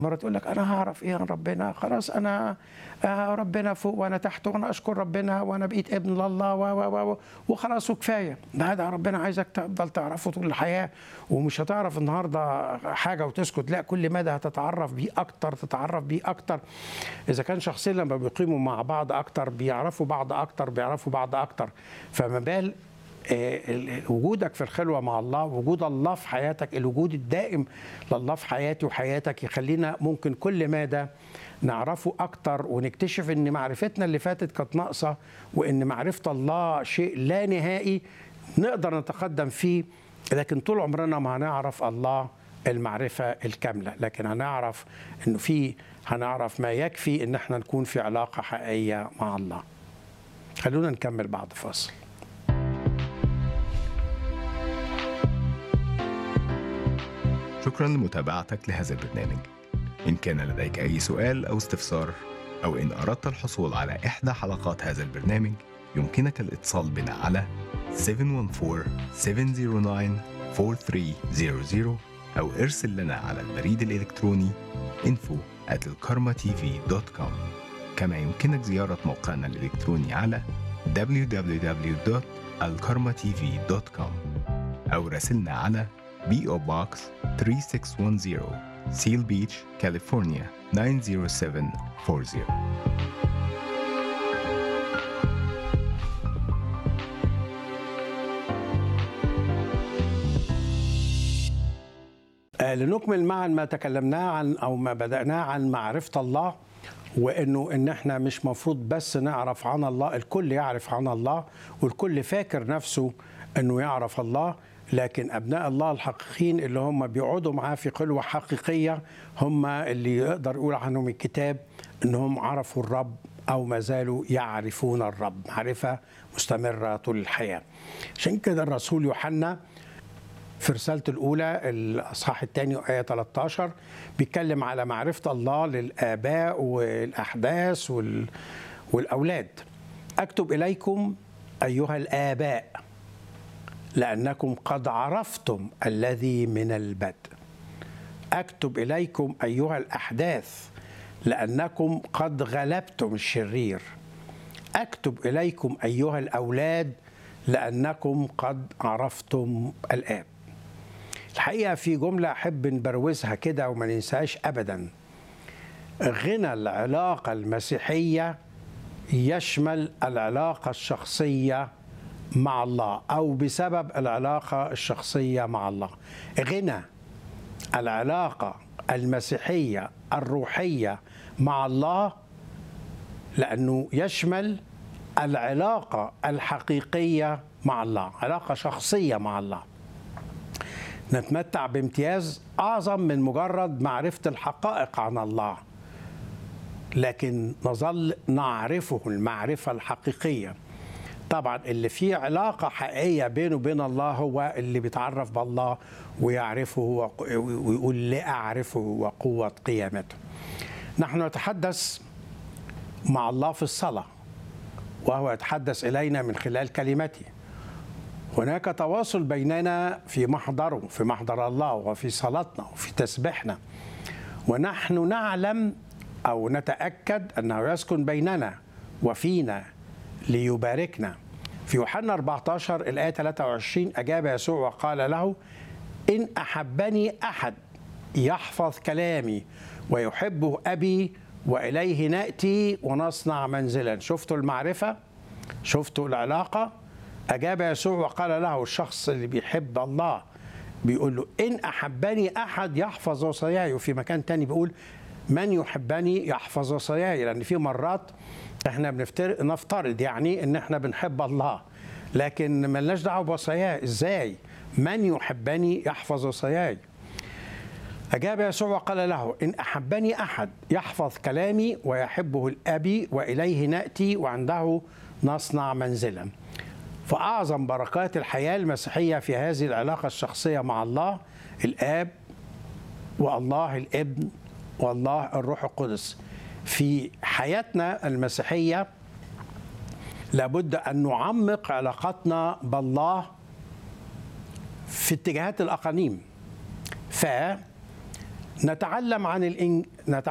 مرة تقول لك أنا هعرف إيه عن ربنا خلاص أنا آه، ربنا فوق وأنا تحت وأنا أشكر ربنا وأنا بقيت ابن لله و و و وخلاص وكفاية ده ده ربنا عايزك تفضل تعرفه طول الحياة ومش هتعرف النهاردة حاجة وتسكت لا كل مدى هتتعرف بيه أكتر تتعرف بيه أكتر إذا كان شخصين لما بيقيموا مع بعض أكتر بيعرفوا بعض أكتر بيعرفوا بعض أكتر فما بال آه، ال- وجودك في الخلوة مع الله وجود الله في حياتك الوجود الدائم لله في حياتي وحياتك يخلينا ممكن كل مدى نعرفه أكتر ونكتشف إن معرفتنا اللي فاتت كانت ناقصة وإن معرفة الله شيء لا نهائي نقدر نتقدم فيه لكن طول عمرنا ما هنعرف الله المعرفة الكاملة لكن هنعرف إنه في هنعرف ما يكفي إن احنا نكون في علاقة حقيقية مع الله خلونا نكمل بعد فاصل شكرا لمتابعتك لهذا البرنامج إن كان لديك أي سؤال أو استفسار أو إن أردت الحصول على إحدى حلقات هذا البرنامج يمكنك الاتصال بنا على 714-709-4300 أو ارسل لنا على البريد الإلكتروني info at الكارما-tv.com كما يمكنك زيارة موقعنا الإلكتروني على www.alkarmatv.com أو راسلنا على PO Box 3610 Seal Beach, California 90740 آه، لنكمل معا ما تكلمناه عن او ما بدأناه عن معرفة الله وانه ان احنا مش مفروض بس نعرف عن الله الكل يعرف عن الله والكل فاكر نفسه انه يعرف الله لكن ابناء الله الحقيقيين اللي هم بيقعدوا معاه في خلوه حقيقيه هم اللي يقدر يقول عنهم الكتاب انهم عرفوا الرب او ما زالوا يعرفون الرب معرفه مستمره طول الحياه عشان كده الرسول يوحنا في رسالته الأولى الأصحاح الثاني آية 13 بيتكلم على معرفة الله للآباء والأحداث وال... والأولاد أكتب إليكم أيها الآباء لأنكم قد عرفتم الذي من البدء أكتب إليكم أيها الأحداث لأنكم قد غلبتم الشرير أكتب إليكم أيها الأولاد لأنكم قد عرفتم الآب الحقيقة في جملة أحب نبروزها كده وما ننساهاش أبدا غنى العلاقة المسيحية يشمل العلاقة الشخصية مع الله أو بسبب العلاقة الشخصية مع الله غنى العلاقة المسيحية الروحية مع الله لأنه يشمل العلاقة الحقيقية مع الله علاقة شخصية مع الله نتمتع بامتياز أعظم من مجرد معرفة الحقائق عن الله لكن نظل نعرفه المعرفة الحقيقية طبعا اللي فيه علاقة حقيقية بينه وبين الله هو اللي بيتعرف بالله ويعرفه وق- ويقول لأعرفه وقوة قيامته نحن نتحدث مع الله في الصلاة وهو يتحدث إلينا من خلال كلمته هناك تواصل بيننا في محضره في محضر الله وفي صلاتنا وفي تسبيحنا ونحن نعلم أو نتأكد أنه يسكن بيننا وفينا ليباركنا في يوحنا 14 الآية 23 أجاب يسوع وقال له إن أحبني أحد يحفظ كلامي ويحبه أبي وإليه نأتي ونصنع منزلا شفتوا المعرفة شفتوا العلاقة أجاب يسوع وقال له الشخص اللي بيحب الله بيقول له إن أحبني أحد يحفظ وصاياي وفي مكان تاني بيقول من يحبني يحفظ وصاياي لأن في مرات احنا بنفتر... نفترض يعني ان احنا بنحب الله لكن ملناش دعوه بوصاياه ازاي من يحبني يحفظ وصاياي أجاب يسوع وقال له إن أحبني أحد يحفظ كلامي ويحبه الأبي وإليه نأتي وعنده نصنع منزلا فأعظم بركات الحياة المسيحية في هذه العلاقة الشخصية مع الله الآب والله الابن والله الروح القدس في حياتنا المسيحية لابد أن نعمق علاقتنا بالله في اتجاهات الأقانيم ف نتعلم عن الإن...